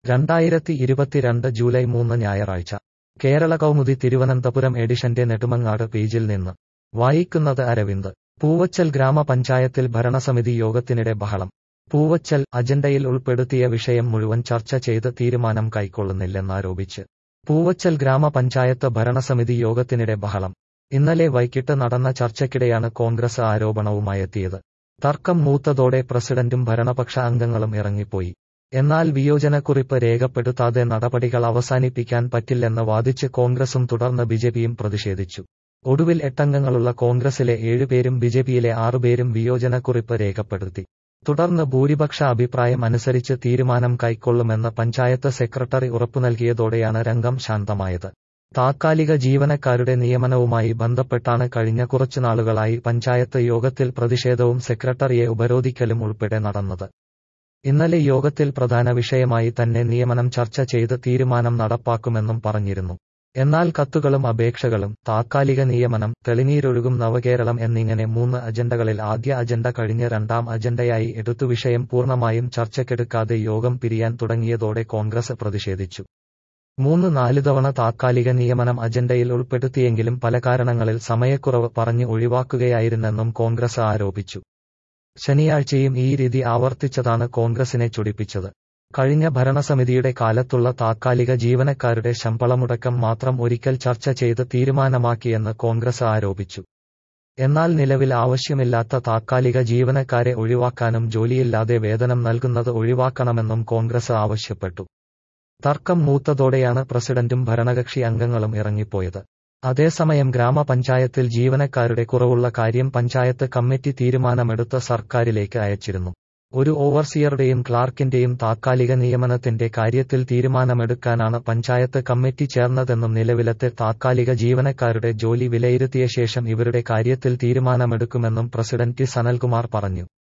രണ്ടായിരത്തി ഇരുപത്തിരണ്ട് ജൂലൈ മൂന്ന് ഞായറാഴ്ച കേരള കൗമുദി തിരുവനന്തപുരം എഡിഷന്റെ നെടുമങ്ങാട് പേജിൽ നിന്ന് വായിക്കുന്നത് അരവിന്ദ് പൂവച്ചൽ ഗ്രാമപഞ്ചായത്തിൽ ഭരണസമിതി യോഗത്തിനിടെ ബഹളം പൂവച്ചൽ അജണ്ടയിൽ ഉൾപ്പെടുത്തിയ വിഷയം മുഴുവൻ ചർച്ച ചെയ്ത് തീരുമാനം കൈക്കൊള്ളുന്നില്ലെന്നാരോപിച്ച് പൂവച്ചൽ ഗ്രാമപഞ്ചായത്ത് ഭരണസമിതി യോഗത്തിനിടെ ബഹളം ഇന്നലെ വൈകിട്ട് നടന്ന ചർച്ചയ്ക്കിടെയാണ് കോൺഗ്രസ് ആരോപണവുമായെത്തിയത് തർക്കം മൂത്തതോടെ പ്രസിഡന്റും ഭരണപക്ഷ അംഗങ്ങളും ഇറങ്ങിപ്പോയി എന്നാൽ വിയോജനക്കുറിപ്പ് രേഖപ്പെടുത്താതെ നടപടികൾ അവസാനിപ്പിക്കാൻ പറ്റില്ലെന്ന് വാദിച്ച് കോൺഗ്രസും തുടർന്ന് ബിജെപിയും പ്രതിഷേധിച്ചു ഒടുവിൽ എട്ടംഗങ്ങളുള്ള കോൺഗ്രസിലെ ഏഴുപേരും ബിജെപിയിലെ ആറുപേരും വിയോജനക്കുറിപ്പ് രേഖപ്പെടുത്തി തുടർന്ന് ഭൂരിപക്ഷ അഭിപ്രായം അനുസരിച്ച് തീരുമാനം കൈക്കൊള്ളുമെന്ന് പഞ്ചായത്ത് സെക്രട്ടറി ഉറപ്പു നൽകിയതോടെയാണ് രംഗം ശാന്തമായത് താത്കാലിക ജീവനക്കാരുടെ നിയമനവുമായി ബന്ധപ്പെട്ടാണ് കഴിഞ്ഞ കുറച്ചുനാളുകളായി പഞ്ചായത്ത് യോഗത്തിൽ പ്രതിഷേധവും സെക്രട്ടറിയെ ഉപരോധിക്കലും ഉൾപ്പെടെ നടന്നത് ഇന്നലെ യോഗത്തിൽ പ്രധാന വിഷയമായി തന്നെ നിയമനം ചർച്ച ചെയ്ത് തീരുമാനം നടപ്പാക്കുമെന്നും പറഞ്ഞിരുന്നു എന്നാൽ കത്തുകളും അപേക്ഷകളും താത്കാലിക നിയമനം തെളിനീരൊഴുകും നവകേരളം എന്നിങ്ങനെ മൂന്ന് അജണ്ടകളിൽ ആദ്യ അജണ്ട കഴിഞ്ഞ് രണ്ടാം അജണ്ടയായി എടുത്തു വിഷയം പൂർണ്ണമായും ചർച്ചയ്ക്കെടുക്കാതെ യോഗം പിരിയാൻ തുടങ്ങിയതോടെ കോൺഗ്രസ് പ്രതിഷേധിച്ചു മൂന്ന് നാല് തവണ താത്കാലിക നിയമനം അജണ്ടയിൽ ഉൾപ്പെടുത്തിയെങ്കിലും പല കാരണങ്ങളിൽ സമയക്കുറവ് പറഞ്ഞ് ഒഴിവാക്കുകയായിരുന്നെന്നും കോൺഗ്രസ് ആരോപിച്ചു ശനിയാഴ്ചയും ഈ രീതി ആവർത്തിച്ചതാണ് കോൺഗ്രസിനെ ചൊടിപ്പിച്ചത് കഴിഞ്ഞ ഭരണസമിതിയുടെ കാലത്തുള്ള താത്കാലിക ജീവനക്കാരുടെ ശമ്പളമുടക്കം മാത്രം ഒരിക്കൽ ചർച്ച ചെയ്ത് തീരുമാനമാക്കിയെന്ന് കോൺഗ്രസ് ആരോപിച്ചു എന്നാൽ നിലവിൽ ആവശ്യമില്ലാത്ത താത്കാലിക ജീവനക്കാരെ ഒഴിവാക്കാനും ജോലിയില്ലാതെ വേതനം നൽകുന്നത് ഒഴിവാക്കണമെന്നും കോൺഗ്രസ് ആവശ്യപ്പെട്ടു തർക്കം മൂത്തതോടെയാണ് പ്രസിഡന്റും ഭരണകക്ഷി അംഗങ്ങളും ഇറങ്ങിപ്പോയത് അതേസമയം ഗ്രാമപഞ്ചായത്തിൽ ജീവനക്കാരുടെ കുറവുള്ള കാര്യം പഞ്ചായത്ത് കമ്മിറ്റി തീരുമാനമെടുത്ത് സർക്കാരിലേക്ക് അയച്ചിരുന്നു ഒരു ഓവർസിയറുടെയും ക്ലാർക്കിന്റെയും താത്കാലിക നിയമനത്തിന്റെ കാര്യത്തിൽ തീരുമാനമെടുക്കാനാണ് പഞ്ചായത്ത് കമ്മിറ്റി ചേർന്നതെന്നും നിലവിലത്തെ താത്കാലിക ജീവനക്കാരുടെ ജോലി വിലയിരുത്തിയ ശേഷം ഇവരുടെ കാര്യത്തിൽ തീരുമാനമെടുക്കുമെന്നും പ്രസിഡന്റ് ടി സനൽകുമാർ പറഞ്ഞു